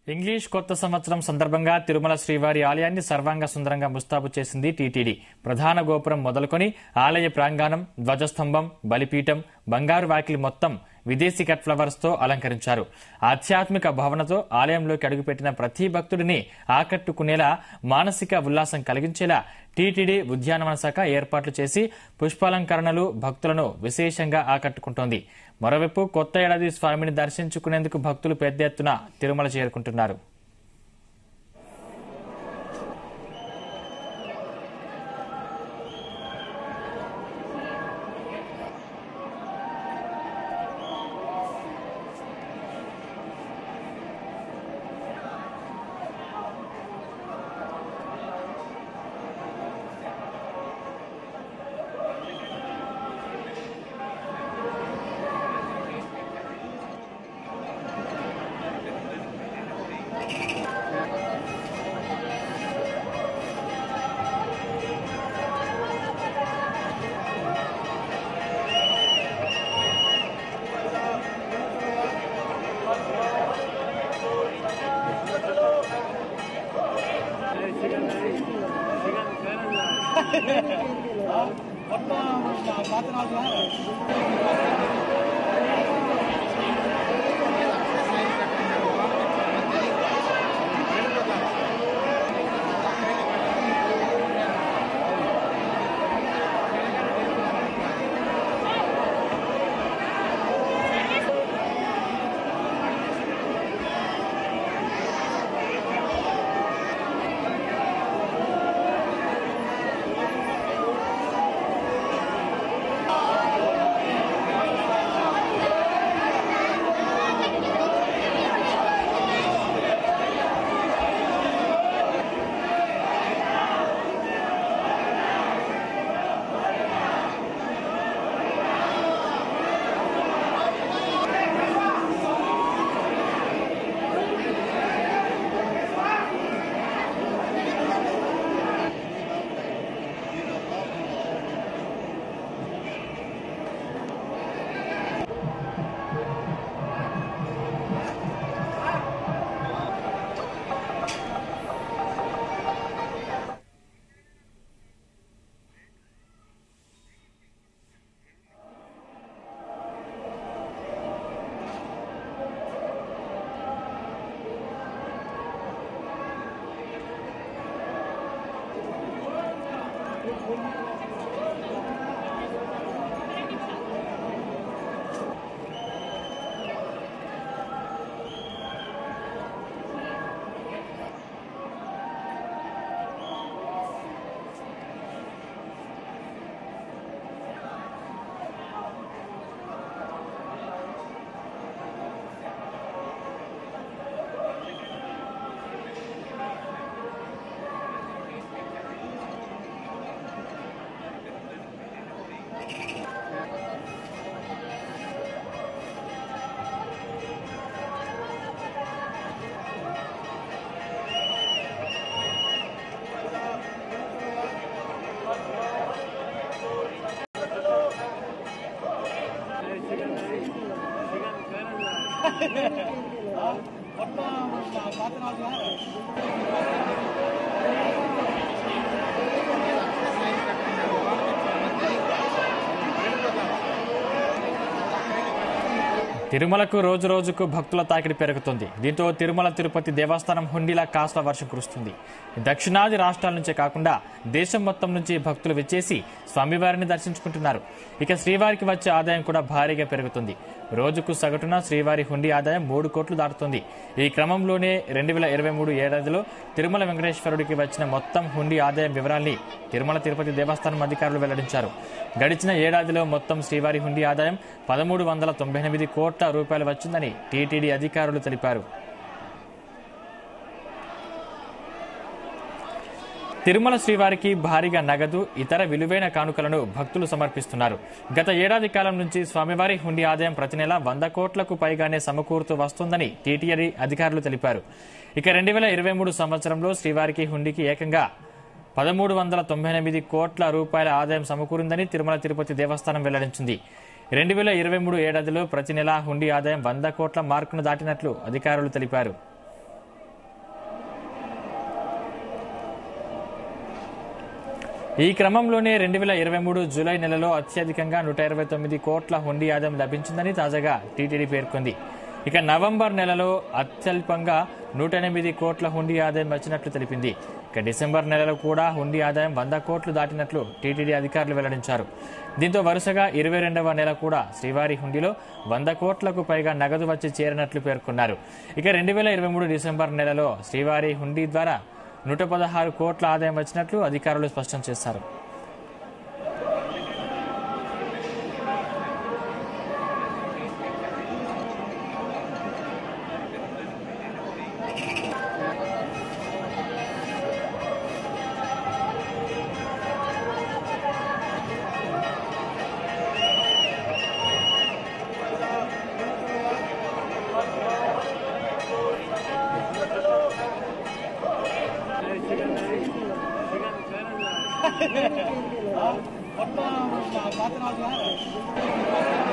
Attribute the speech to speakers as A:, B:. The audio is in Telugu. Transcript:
A: ఇంగ్లీష్ కొత్త సంవత్సరం సందర్భంగా తిరుమల శ్రీవారి ఆలయాన్ని సర్వాంగ సుందరంగా ముస్తాబు చేసింది టీటీడీ ప్రధాన గోపురం మొదలుకొని ఆలయ ప్రాంగణం ధ్వజస్తంభం బలిపీఠం బంగారు వాకిలి మొత్తం విదేశీ కట్ ఫ్లవర్స్ తో అలంకరించారు ఆధ్యాత్మిక భావనతో ఆలయంలోకి అడుగుపెట్టిన ప్రతి భక్తుడిని ఆకట్టుకునేలా మానసిక ఉల్లాసం కలిగించేలా టీటీడీ ఉద్యానవన శాఖ ఏర్పాట్లు చేసి పుష్పాలంకరణలు భక్తులను విశేషంగా ఆకట్టుకుంటోంది మరోవైపు కొత్త ఏడాది స్వామిని దర్శించుకునేందుకు భక్తులు పెద్ద ఎత్తున తిరుమల చేరుకుంటున్నారు తిరుమలకు రోజు రోజుకు భక్తుల తాకిడి పెరుగుతుంది దీంతో తిరుమల తిరుపతి దేవస్థానం హుండీలా కాస్త వర్షం కురుస్తుంది దక్షిణాది రాష్ట్రాల నుంచే కాకుండా దేశం మొత్తం నుంచి భక్తులు విచ్చేసి స్వామివారిని దర్శించుకుంటున్నారు ఇక శ్రీవారికి వచ్చే ఆదాయం కూడా భారీగా పెరుగుతుంది రోజుకు సగటున శ్రీవారి హుండీ ఆదాయం మూడు కోట్లు దాటుతుంది ఈ క్రమంలోనే రెండు వేల ఇరవై మూడు ఏడాదిలో తిరుమల వెంకటేశ్వరుడికి వచ్చిన మొత్తం హుండీ ఆదాయం వివరాల్ని తిరుమల తిరుపతి దేవస్థానం అధికారులు వెల్లడించారు గడిచిన ఏడాదిలో మొత్తం శ్రీవారి హుండీ ఆదాయం పదమూడు వందల తొంభై ఎనిమిది కోట్ల రూపాయలు వచ్చిందని టీటీడీ అధికారులు తెలిపారు తిరుమల శ్రీవారికి భారీగా నగదు ఇతర విలువైన కానుకలను భక్తులు సమర్పిస్తున్నారు గత ఏడాది కాలం నుంచి స్వామివారి హుండీ ఆదాయం ప్రతి నెల వంద కోట్లకు పైగానే సమకూరుతూ వస్తుందని టీటీడీ అధికారులు తెలిపారు ఇక రెండు వేల ఇరవై మూడు సంవత్సరంలో శ్రీవారికి హుండీకి ఏకంగా పదమూడు వందల తొంభై ఎనిమిది కోట్ల రూపాయల ఆదాయం సమకూరిందని తిరుమల తిరుపతి దేవస్థానం వెల్లడించింది రెండు వేల ఇరవై మూడు ఏడాదిలో ప్రతి నెలా హుండీ ఆదాయం వంద కోట్ల మార్కును దాటినట్లు అధికారులు తెలిపారు ఈ క్రమంలోనే రెండు వేల ఇరవై మూడు జూలై నెలలో అత్యధికంగా నూట ఇరవై తొమ్మిది కోట్ల హుండీ ఆదాయం లభించిందని తాజాగా టీటీడీ పేర్కొంది ఇక నవంబర్ నెలలో అత్యల్పంగా నూట ఎనిమిది కోట్ల హుండీ ఆదాయం వచ్చినట్లు తెలిపింది ఇక డిసెంబర్ నెలలో కూడా హుండీ ఆదాయం వంద కోట్లు దాటినట్లు టీటీడీ అధికారులు వెల్లడించారు దీంతో వరుసగా ఇరవై రెండవ నెల కూడా శ్రీవారి హుండీలో వంద కోట్లకు పైగా నగదు వచ్చి చేరినట్లు పేర్కొన్నారు ఇక రెండు వేల ఇరవై మూడు డిసెంబర్ నెలలో శ్రీవారి హుండీ ద్వారా నూట పదహారు కోట్ల ఆదాయం వచ్చినట్లు అధికారులు స్పష్టం చేశారు
B: మొత్తం పాత్ర